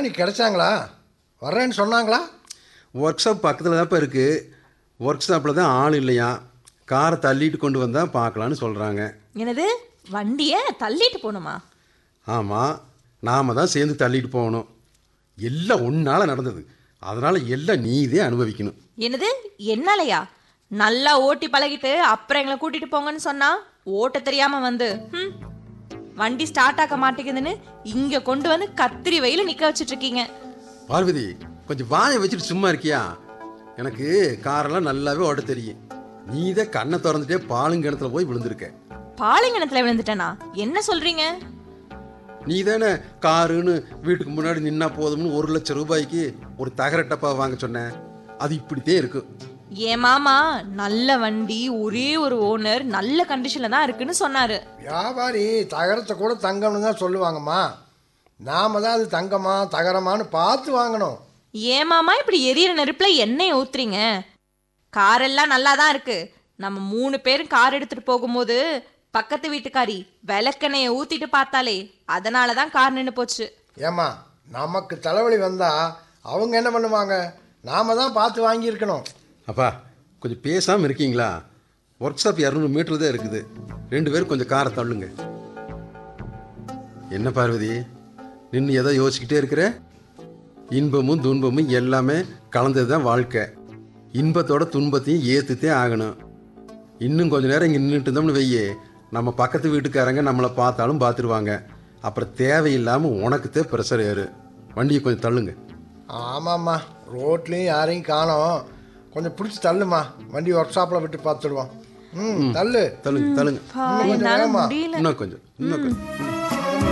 Mechanic கிடைச்சாங்களா வர்றேன்னு சொன்னாங்களா work shop பக்கத்தில் தான்ப்பா இருக்குது ஒர்க் ஷாப்பில் தான் ஆள் இல்லையா காரை தள்ளிட்டு கொண்டு வந்தால் பார்க்கலான்னு சொல்கிறாங்க என்னது வண்டியை தள்ளிட்டு போகணுமா ஆமாம் நாம் தான் சேர்ந்து தள்ளிட்டு போகணும் எல்லாம் ஒன்றால் நடந்தது அதனால் எல்லாம் நீதே அனுபவிக்கணும் என்னது என்னாலயா நல்லா ஓட்டி பழகிட்டு அப்புறம் எங்களை கூட்டிட்டு போங்கன்னு சொன்னா ஓட்ட தெரியாம வந்து ஹம், வண்டி ஸ்டார்ட் ஆக மாட்டேங்குதுன்னு இங்க கொண்டு வந்து கத்திரி வெயில நிக்க வச்சிட்டு இருக்கீங்க பார்வதி கொஞ்சம் வாயை வச்சுட்டு சும்மா இருக்கியா எனக்கு காரெல்லாம் நல்லாவே ஓட்ட தெரியும் நீதே கண்ணை திறந்துட்டே பாலுங்கிணத்துல போய் விழுந்திருக்க பாலைங்கணத்துல விழுந்துட்டேனா என்ன சொல்றீங்க நீ தானே காருன்னு வீட்டுக்கு முன்னாடி நின்னா போதும்னு ஒரு லட்சம் ரூபாய்க்கு ஒரு தகர டப்பா வாங்க சொன்ன அது இப்படித்தே இருக்கும் என் மாமா நல்ல வண்டி ஒரே ஒரு ஓனர் நல்ல கண்டிஷன்ல தான் இருக்குன்னு சொன்னாரு வியாபாரி தகரத்தை கூட தங்கம்னு தான் சொல்லுவாங்கம்மா நாம தான் அது தங்கமா தகரமான்னு பார்த்து வாங்கணும் ஏன் மாமா இப்படி எரியற நெருப்புல எண்ணெய் ஊத்துறீங்க காரெல்லாம் நல்லா தான் இருக்கு நம்ம மூணு பேரும் கார் எடுத்துட்டு போகும்போது பக்கத்து வீட்டுக்காரி விளக்கெண்ணெயை ஊத்திட்டு பார்த்தாலே அதனால தான் கார் நின்று போச்சு ஏம்மா நமக்கு தலைவலி வந்தால் அவங்க என்ன பண்ணுவாங்க நாம தான் பார்த்து வாங்கியிருக்கணும் அப்பா கொஞ்சம் பேசாமல் இருக்கீங்களா ஒர்க் ஷாப் இரநூறு மீட்டர் தான் இருக்குது ரெண்டு பேரும் கொஞ்சம் காரை தள்ளுங்க என்ன பார்வதி நின்று ஏதோ யோசிச்சுக்கிட்டே இருக்கிற இன்பமும் துன்பமும் எல்லாமே கலந்தது தான் வாழ்க்கை இன்பத்தோட துன்பத்தையும் ஏற்றுத்தே ஆகணும் இன்னும் கொஞ்ச நேரம் இங்கே நின்றுட்டு இருந்தோம்னு வெய்யே நம்ம பக்கத்து வீட்டுக்காரங்க நம்மளை பார்த்தாலும் பார்த்துருவாங்க அப்புறம் தேவையில்லாமல் உனக்குத்தே ப்ரெஷர் ஏறு வண்டியை கொஞ்சம் தள்ளுங்க ஆமாம்மா ரோட்லேயும் யாரையும் காணோம் கொஞ்சம் பிடிச்சி தள்ளுமா வண்டி ஒர்க் ஷாப்பில் விட்டு பார்த்துடுவோம் ம் தள்ளு தள்ளுங்க தள்ளுங்க அப்பா, இன்னும் கொஞ்சம் என்னால வேகமா. முடியல இன்னும் கொஞ்சம் இன்னும் கொஞ்சம் ம்.